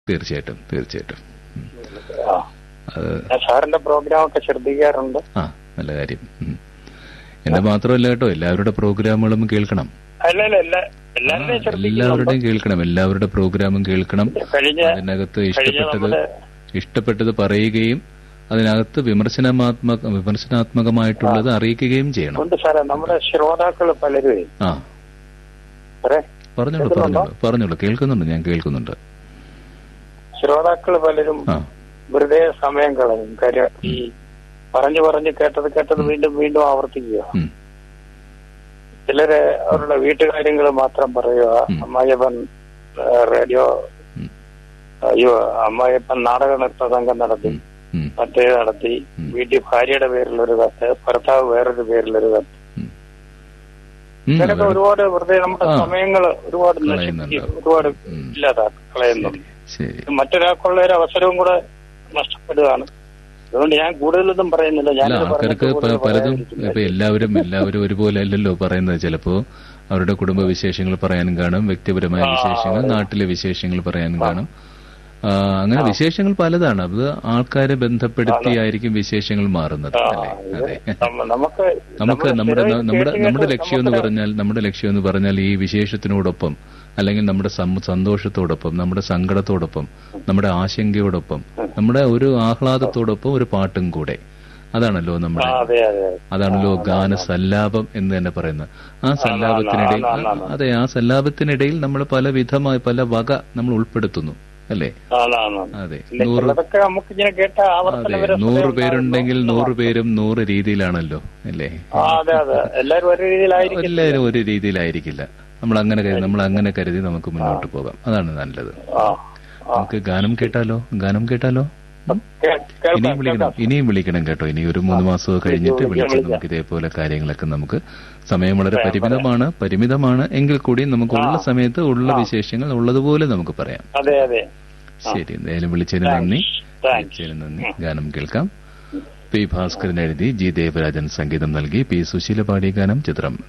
തീർച്ചയായിട്ടും തീർച്ചയായിട്ടും ഉം. ആ അത് ഞാൻ സാറിന്റെ പ്രോഗ്രാം ഒക്കെ ശ്രദ്ധിക്കാറുണ്ട് ആ നല്ല കാര്യം ഉം. എന്റെ മാത്രമല്ല കേട്ടോ എല്ലാവരുടെ പ്രോഗ്രാമുകളും കേൾക്കണം അല്ല അല്ല എല്ലാ എല്ലാവരുടെയും ശ്രദ്ധിക്കുന്നുണ്ട് എല്ലാവരുടെയും കേൾക്കണം എല്ലാവരുടെ പ്രോഗ്രാമും കേൾക്കണം കഴിഞ്ഞ അതിനകത്ത് കഴിഞ്ഞ ഇഷ്ടപ്പെട്ടത് നമ്മുടെ ഇഷ്ടപ്പെട്ടത് പറയുകയും അതിനകത്ത് വിമർശനാത്മക വിമർശനാത്മകമായിട്ടുള്ളത് അറിയിക്കുകയും ചെയ്യണം ഉണ്ട് സാറേ നമ്മുടെ ശ്രോതാക്കൾ പലരും ആ സാറേ പറഞ്ഞോളൂ പറഞ്ഞോളൂ പറഞ്ഞോളൂ കേൾക്കുന്നുണ്ട് ഞാൻ കേൾക്കുന്നുണ്ട് ശ്രോതാക്കൾ പലരും ആ വെറുതെ സമയം കളയും കാര്യം ഈ പറഞ്ഞു പറഞ്ഞ് കേട്ടത് കേട്ടത് വീണ്ടും വീണ്ടും ആവർത്തിക്കുക ഉം. ചിലര് അവരുടെ വീട്ടുകാര്യങ്ങൾ മാത്രം പറയുക ഉം. അമ്മായിയപ്പൻ ആ, റേഡിയോ ഉം. അയ്യോ അമ്മായിയപ്പൻ നാടക നൃത്ത സംഘം നടത്തി ഉം. ഉം. മറ്റേ നടത്തി ഉം. വീട്ടിൽ ഭാര്യയുടെ പേരിലൊരു കത്ത് ഭർത്താവ് വേറൊരു പേരിലൊരു കത്ത് ഉം. ഉം, ഇങ്ങനൊക്കെ അതെ. ഒരുപാട് വെറുതെ നമ്മുടെ ആ. സമയങ്ങൾ ഒരുപാട് കളയുന്നുണ്ട്. നശിപ്പിക്കും, ഒരുപാട് ഉം. ഇല്ലാതാക്കും കളയുന്നുണ്ട് ശരി മറ്റൊരാൾക്കുള്ള ഒരു അവസരവും കൂടെ നഷ്ടപ്പെടുകയാണ് അതുകൊണ്ട് ഞാൻ കൂടുതലൊന്നും പറയുന്നില്ല അല്ല ഞാനിത് ആൾക്കാർക്ക് പറഞ്ഞിട്ട് പ- കൂടുതൽ പലതും പറയാനിരിക്കുന്നില്ല. ഇപ്പൊ എല്ലാവരും എല്ലാവരും ഒരുപോലെ അല്ലല്ലോ പറയുന്നത് ചിലപ്പോ അവരുടെ കുടുംബ വിശേഷങ്ങൾ പറയാനും കാണും വ്യക്തിപരമായ ആ, വിശേഷങ്ങൾ അതെ. നാട്ടിലെ വിശേഷങ്ങൾ പറയാനും കാണും ആ, അങ്ങനെ വിശേഷങ്ങൾ പലതാണ് അത് ആൾക്കാരെ ബന്ധപ്പെടുത്തിയായിരിക്കും വിശേഷങ്ങൾ മാറുന്നത് ആ, അല്ലേ ഇത് അതെ നമ്മ- നമുക്ക് നമുക്ക് നമ്മള് നമ്മുടെ സ്ഥിരമായി നമ്മുടെ കേട്ട് നമ്മുടെ കേട്ട് ലക്ഷ്യം എന്ന് നമുക്കൊരു- പറഞ്ഞാൽ നമ്മുടെ ലക്ഷ്യം എന്ന് പറഞ്ഞാൽ ഈ വിശേഷത്തിനോടൊപ്പം അല്ലെങ്കിൽ നമ്മുടെ സം- സന്തോഷത്തോടൊപ്പം നമ്മുടെ സങ്കടത്തോടൊപ്പം നമ്മുടെ ആശങ്കയോടൊപ്പം നമ്മുടെ ഒരു ആഹ്ലാദത്തോടൊപ്പം ഒരു പാട്ടും കൂടെ അതാണല്ലോ ആ, നമ്മുടെ അതെ അതെ അതാണല്ലോ ഗാന സല്ലാപം എന്ന് തന്നെ പറയുന്നത് ആ സല്ലാപത്തിനിടയിൽ ആണ്, ആണ്, ആണ്. അതെ ആ സല്ലാപത്തിനിടയിൽ നമ്മൾ പല വിധമായ പല വക നമ്മൾ ഉൾപ്പെടുത്തുന്നു അല്ലേ ആണ്, ആണ്, ആണ്. അതെ പിന്നെ നൂറ് ചിലതൊക്കെ നമുക്ക് ഇങ്ങനെ കേട്ട ആവർത്തന അതെ വിരസത നൂറ് ഉണ്ടാകുന്നു. പേരുണ്ടെങ്കിൽ നൂറ് പേരും നൂറ് രീതിയിലാണല്ലോ അല്ലേ ആ, അതെ അതെ എല്ലാരും ഒരു രീതിയിലായിരിക്കും എല്ലാവരും ഒരു രീതിയിലായിരിക്കില്ല നമ്മൾ അങ്ങനെ കരുതി നമ്മൾ അങ്ങനെ കരുതി നമുക്ക് മുന്നോട്ട് പോകാം അതാണ് നല്ലത് ആ, ആ. നമുക്ക് ഗാനം കേട്ടാലോ ഗാനം കേട്ടാലോ കേ- കേൾക്കാം, ഇനിയും വിളിക്കണം കേൾക്കാം. ഇനിയും വിളിക്കണം കേട്ടോ ഇനി ഒരു മൂന്ന് മാസം കഴിഞ്ഞിട്ട് വിളിക്കാം, വിളിച്ച് വിളിക്കാം. നമുക്ക് ഇതേപോലെ കാര്യങ്ങളൊക്കെ നമുക്ക് സമയം വളരെ പരിമിതമാണ് പരിമിതമാണ് എങ്കിൽ കൂടി നമുക്ക് ഉള്ള സമയത്ത് ഉള്ള വിശേഷങ്ങൾ ഉള്ളതുപോലെ നമുക്ക് പറയാം അതെ അതെ ശരി എന്തായാലും വിളിച്ചതിന് നന്ദി താങ്ക്സ് വിളിച്ചതിന് നന്ദി ഗാനം കേൾക്കാം പി ഭാസ്കരൻ എഴുതി ജി ദേവരാജൻ സംഗീതം നൽകി പി സുശീല പാടിയ ഗാനം ചിത്രം